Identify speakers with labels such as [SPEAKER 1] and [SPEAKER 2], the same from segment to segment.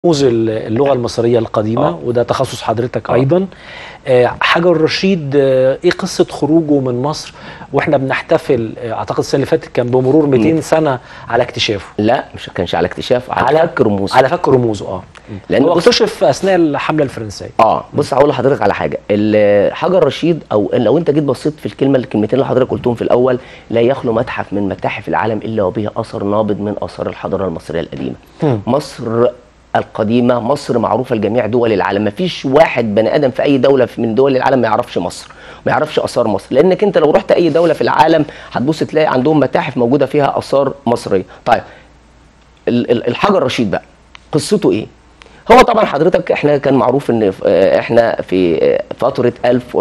[SPEAKER 1] رموز اللغه المصريه القديمه
[SPEAKER 2] آه.
[SPEAKER 1] وده تخصص حضرتك
[SPEAKER 2] آه.
[SPEAKER 1] ايضا آه، حجر رشيد آه، ايه قصه خروجه من مصر واحنا بنحتفل آه، اعتقد السنه اللي فاتت كان بمرور 200 سنه على اكتشافه
[SPEAKER 2] لا مش كانش على اكتشاف على, على فك رموز
[SPEAKER 1] على فك رموزه اه
[SPEAKER 2] لأن
[SPEAKER 1] هو
[SPEAKER 2] بص-
[SPEAKER 1] اكتشف اثناء الحمله الفرنسيه
[SPEAKER 2] اه بص هقول لحضرتك على حاجه ال- حجر رشيد او لو انت جيت بصيت في الكلمه الكلمتين اللي حضرتك قلتهم في الاول لا يخلو متحف من متاحف العالم الا وبه اثر نابض من اثار الحضاره المصريه القديمه
[SPEAKER 1] مم.
[SPEAKER 2] مصر القديمه مصر معروفه لجميع دول العالم ما فيش واحد بني ادم في اي دوله من دول العالم ما يعرفش مصر ما يعرفش اثار مصر لانك انت لو رحت اي دوله في العالم هتبص تلاقي عندهم متاحف موجوده فيها اثار مصريه طيب ال- ال- الحجر الرشيد بقى قصته ايه هو طبعا حضرتك احنا كان معروف ان ف- آه، احنا في آه، فتره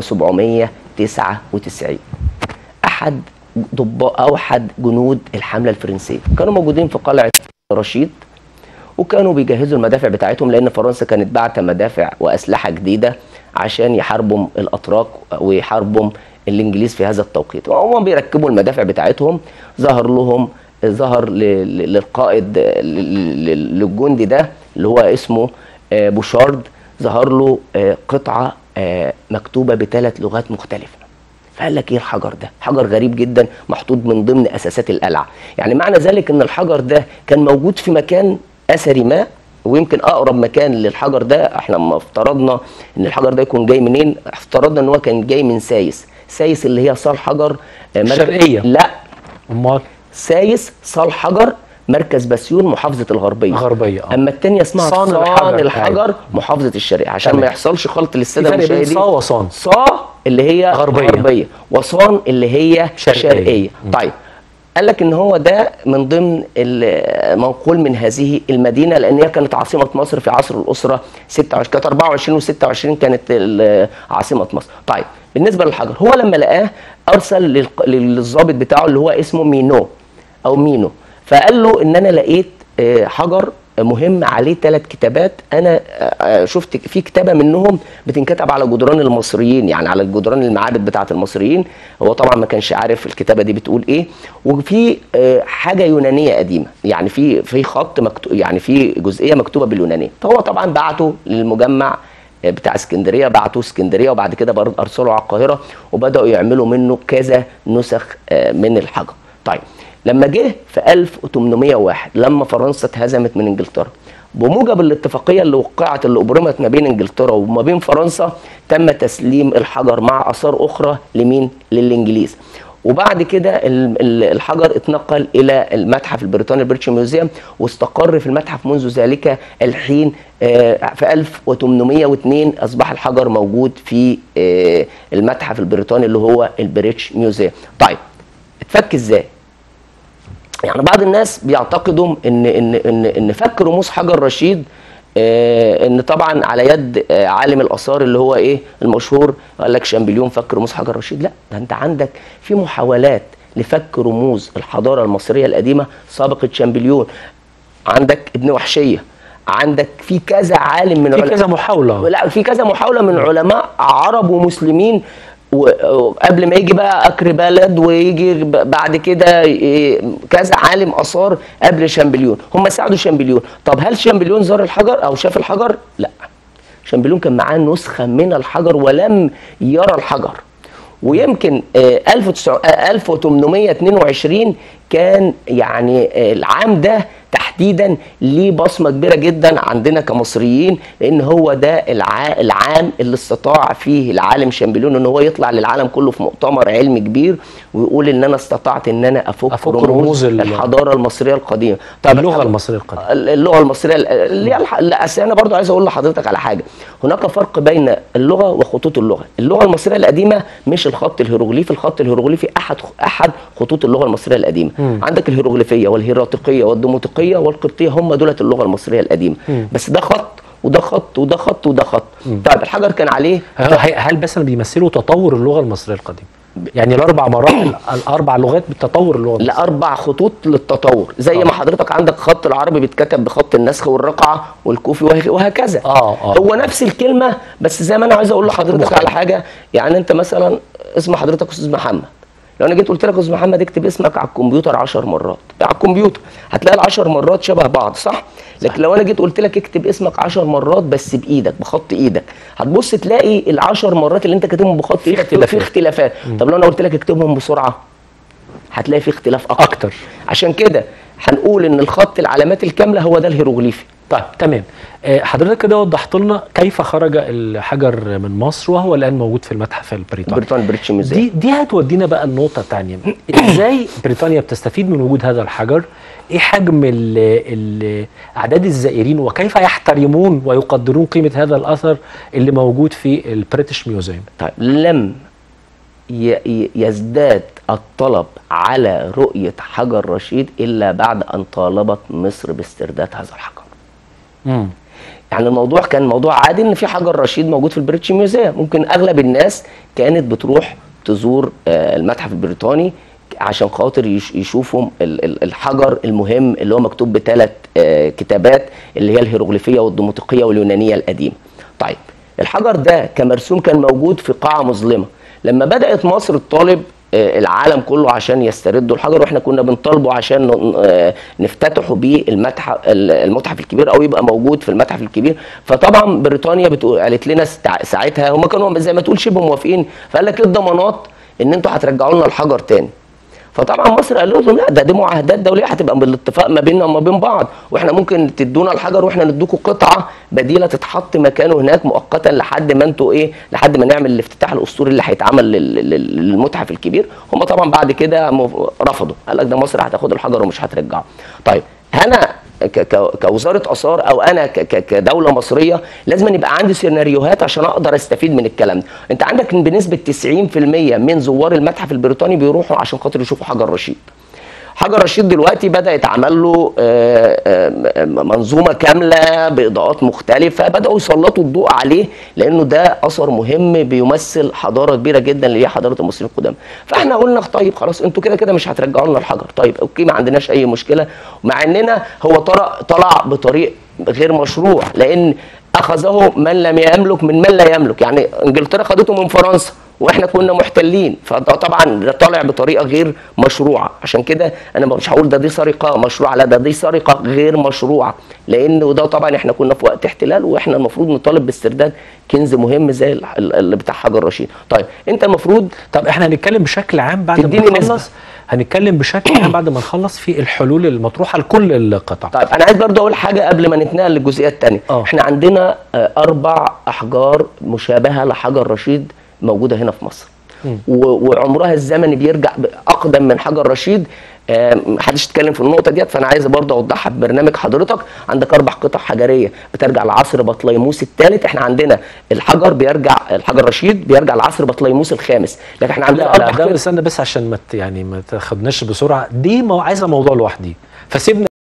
[SPEAKER 2] 1799 احد ضباط او احد جنود الحمله الفرنسيه كانوا موجودين في قلعه رشيد وكانوا بيجهزوا المدافع بتاعتهم لان فرنسا كانت بعت مدافع واسلحه جديده عشان يحاربوا الاتراك ويحاربوا الانجليز في هذا التوقيت وهم بيركبوا المدافع بتاعتهم ظهر لهم ظهر ل- ل- للقائد ل- ل- للجندي ده اللي هو اسمه آه، بوشارد ظهر له آه، قطعه آه، مكتوبه بثلاث لغات مختلفه فقال لك ايه الحجر ده؟ حجر غريب جدا محطوط من ضمن اساسات القلعه، يعني معنى ذلك ان الحجر ده كان موجود في مكان اثري ما ويمكن اقرب مكان للحجر ده احنا لما افترضنا ان الحجر ده يكون جاي منين؟ افترضنا ان هو كان جاي من سايس، سايس اللي هي صال حجر آه، مركز-
[SPEAKER 1] الشرقية.
[SPEAKER 2] لا
[SPEAKER 1] امال
[SPEAKER 2] سايس صال حجر مركز بسيون محافظه الغربيه
[SPEAKER 1] الغربيه اه
[SPEAKER 2] اما الثانيه اسمها
[SPEAKER 1] صان
[SPEAKER 2] صان
[SPEAKER 1] الحجر.
[SPEAKER 2] الحجر,
[SPEAKER 1] أيوة.
[SPEAKER 2] محافظه الشرقيه عشان
[SPEAKER 1] تمام.
[SPEAKER 2] ما يحصلش خلط
[SPEAKER 1] في
[SPEAKER 2] للساده
[SPEAKER 1] فرق بين
[SPEAKER 2] المشاهدين
[SPEAKER 1] صا وصان
[SPEAKER 2] صا اللي هي
[SPEAKER 1] غربية.
[SPEAKER 2] غربيه وصان اللي هي
[SPEAKER 1] شرقية.
[SPEAKER 2] شرقيه, شرقية. طيب قال لك ان هو ده من ضمن المنقول من هذه المدينه لان هي كانت عاصمه مصر في عصر الاسره 26 كانت 24 و26 كانت ال- عاصمه مصر طيب بالنسبه للحجر هو لما لقاه ارسل للق- للضابط بتاعه اللي هو اسمه مينو او مينو فقال له ان انا لقيت آه، حجر مهم عليه ثلاث كتابات انا آه، آه، شفت في كتابه منهم بتنكتب على جدران المصريين يعني على جدران المعابد بتاعه المصريين هو طبعا ما كانش عارف الكتابه دي بتقول ايه وفي آه، حاجه يونانيه قديمه يعني في في خط مكتوب يعني في جزئيه مكتوبه باليونانيه فهو طبعا بعته للمجمع آه، بتاع اسكندريه بعتوه اسكندريه وبعد كده برضه ارسلوا على القاهره وبداوا يعملوا منه كذا نسخ آه، من الحجر طيب لما جه في 1801 لما فرنسا اتهزمت من انجلترا بموجب الاتفاقيه اللي وقعت اللي ابرمت ما بين انجلترا وما بين فرنسا تم تسليم الحجر مع اثار اخرى لمين؟ للانجليز. وبعد كده ال- ال- الحجر اتنقل الى المتحف البريطاني البريتش ميوزيوم واستقر في المتحف منذ ذلك الحين آه، في 1802 اصبح الحجر موجود في آه، المتحف البريطاني اللي هو البريتش ميوزيوم. طيب اتفك ازاي؟ يعني بعض الناس بيعتقدوا ان ان ان ان فك رموز حجر رشيد آه ان طبعا على يد آه عالم الاثار اللي هو ايه المشهور قال لك شامبليون فك رموز حجر رشيد لا ده انت عندك في محاولات لفك رموز الحضاره المصريه القديمه سابقه شامبليون عندك ابن وحشيه عندك في كذا عالم من
[SPEAKER 1] في
[SPEAKER 2] علماء
[SPEAKER 1] كذا محاوله
[SPEAKER 2] لا في كذا محاوله من علماء عرب ومسلمين و- وقبل ما يجي بقى اكر بلد ويجي ب- بعد كده ي- كذا عالم اثار قبل شامبليون هم ساعدوا شامبليون طب هل شامبليون زار الحجر او شاف الحجر لا شامبليون كان معاه نسخه من الحجر ولم يرى الحجر ويمكن آه، 1900 آه، 1822 كان يعني آه، العام ده تحديدا ليه بصمه كبيره جدا عندنا كمصريين لان هو ده الع- العام اللي استطاع فيه العالم شامبليون ان هو يطلع للعالم كله في مؤتمر علمي كبير ويقول ان انا استطعت ان انا افك,
[SPEAKER 1] أفك
[SPEAKER 2] رموز,
[SPEAKER 1] رموز ال-
[SPEAKER 2] الحضاره المصريه القديمه طب
[SPEAKER 1] اللغه المصريه القديمه
[SPEAKER 2] اللغه المصريه اللي هي الح... لا أصل انا برضو عايز اقول لحضرتك على حاجه هناك فرق بين اللغه وخطوط اللغه اللغه المصريه القديمه مش الخط الهيروغليفي الخط الهيروغليفي احد احد خطوط اللغه المصريه القديمه
[SPEAKER 1] مم.
[SPEAKER 2] عندك الهيروغليفيه والهيراتيقيه والديموتيقيه والقبطيه هم دولة اللغه المصريه القديمه
[SPEAKER 1] مم.
[SPEAKER 2] بس ده خط وده خط وده خط وده خط طيب الحجر كان عليه
[SPEAKER 1] هل هل بس بيمثلوا تطور اللغه المصريه القديمه يعني الاربع مراحل الاربع لغات بالتطور اللغه المصرية.
[SPEAKER 2] لاربع خطوط للتطور زي
[SPEAKER 1] آه.
[SPEAKER 2] ما حضرتك عندك خط العربي بيتكتب بخط النسخ والرقعه والكوفي وه- وهكذا
[SPEAKER 1] اه اه
[SPEAKER 2] هو نفس الكلمه بس زي ما انا عايز اقول لحضرتك
[SPEAKER 1] مختلف.
[SPEAKER 2] على حاجه يعني انت مثلا اسم حضرتك استاذ محمد لو انا جيت قلت لك يا استاذ محمد اكتب اسمك على الكمبيوتر 10 مرات على الكمبيوتر هتلاقي ال 10 مرات شبه بعض صح لكن لو انا جيت قلت لك اكتب اسمك 10 مرات بس بايدك بخط ايدك هتبص تلاقي ال 10 مرات اللي انت كاتبهم بخط
[SPEAKER 1] في
[SPEAKER 2] ايدك
[SPEAKER 1] اختلافات.
[SPEAKER 2] في اختلافات طب لو انا قلت لك اكتبهم بسرعه هتلاقي في اختلاف اكتر,
[SPEAKER 1] أكتر.
[SPEAKER 2] عشان كده هنقول ان الخط العلامات الكامله هو ده الهيروغليفي
[SPEAKER 1] طيب تمام آه، حضرتك كده وضحت لنا كيف خرج الحجر من مصر وهو الان موجود في المتحف البريطاني
[SPEAKER 2] بريطانيا بريتش ميوزيوم
[SPEAKER 1] دي دي هتودينا بقى النقطة الثانية ازاي بريطانيا بتستفيد من وجود هذا الحجر؟ ايه حجم ال ال اعداد الزائرين وكيف يحترمون ويقدرون قيمة هذا الاثر اللي موجود في البريتش ميوزيوم؟
[SPEAKER 2] طيب لم ي- ي- يزداد الطلب على رؤية حجر رشيد إلا بعد أن طالبت مصر باسترداد هذا الحجر
[SPEAKER 1] امم
[SPEAKER 2] يعني الموضوع كان موضوع عادي ان في حجر رشيد موجود في البريتش ميوزيوم ممكن اغلب الناس كانت بتروح تزور آه، المتحف البريطاني عشان خاطر يش- يشوفوا ال- ال- الحجر المهم اللي هو مكتوب بثلاث كتابات اللي هي الهيروغليفيه والديموطيقيه واليونانيه القديمه. طيب الحجر ده كمرسوم كان موجود في قاعه مظلمه لما بدات مصر تطالب آه، العالم كله عشان يستردوا الحجر واحنا كنا بنطالبه عشان ن- آه، نفتتحوا بيه المتحف المتحف الكبير او يبقى موجود في المتحف الكبير فطبعا بريطانيا بتقول قالت لنا ستا- ساعتها هم كانوا زي ما تقول شبه موافقين فقال لك ايه الضمانات ان انتوا هترجعوا لنا الحجر تاني فطبعا مصر قال لهم لا ده دي معاهدات دوليه هتبقى بالاتفاق ما بيننا وما بين بعض واحنا ممكن تدونا الحجر واحنا ندوكوا قطعه بديله تتحط مكانه هناك مؤقتا لحد ما انتوا ايه لحد ما نعمل الافتتاح الاسطوري اللي هيتعمل لل- لل- للمتحف الكبير هم طبعا بعد كده م- رفضوا قال لك ده مصر هتاخد الحجر ومش هترجعه طيب انا ك- ك- كوزاره اثار او انا ك- ك- كدوله مصريه لازم يبقى عندي سيناريوهات عشان اقدر استفيد من الكلام ده انت عندك بنسبه 90% من زوار المتحف البريطاني بيروحوا عشان خاطر يشوفوا حجر رشيد حجر رشيد دلوقتي بدا يتعمل له آه، آه، منظومه كامله باضاءات مختلفه بداوا يسلطوا الضوء عليه لانه ده اثر مهم بيمثل حضاره كبيره جدا اللي هي حضاره المصريين القدامى فاحنا قلنا طيب خلاص انتوا كده كده مش هترجعوا لنا الحجر طيب اوكي ما عندناش اي مشكله مع اننا هو طلع طلع بطريق غير مشروع لان اخذه من لم يملك من من لا يملك يعني انجلترا خدته من فرنسا واحنا كنا محتلين فده طبعا ده طالع بطريقه غير مشروعه عشان كده انا مش هقول ده دي سرقه مشروعه لا ده دي سرقه غير مشروعه لان وده طبعا احنا كنا في وقت احتلال واحنا المفروض نطالب باسترداد كنز مهم زي ال- ال- اللي بتاع حجر رشيد طيب انت المفروض
[SPEAKER 1] طب احنا هنتكلم بشكل عام بعد ما
[SPEAKER 2] تديني
[SPEAKER 1] نخلص
[SPEAKER 2] نسبة.
[SPEAKER 1] هنتكلم بشكل عام بعد ما نخلص في الحلول المطروحه لكل القطع
[SPEAKER 2] طيب انا عايز برضه اقول حاجه قبل ما نتنقل للجزئيه الثانيه
[SPEAKER 1] آه.
[SPEAKER 2] احنا عندنا آه، اربع احجار مشابهه لحجر رشيد موجوده هنا في مصر و- وعمرها الزمني بيرجع ب- اقدم من حجر رشيد آه، محدش اتكلم في النقطه ديت فانا عايز برضه اوضحها في برنامج حضرتك عندك اربع قطع حجريه بترجع لعصر بطليموس الثالث احنا عندنا الحجر بيرجع الحجر رشيد بيرجع لعصر بطليموس الخامس لكن احنا عندنا
[SPEAKER 1] لا لا
[SPEAKER 2] اربع
[SPEAKER 1] ده
[SPEAKER 2] قطع
[SPEAKER 1] استنى بس عشان ما ت- يعني ما تاخدناش بسرعه دي مو عايزه موضوع لوحدي فسيبنا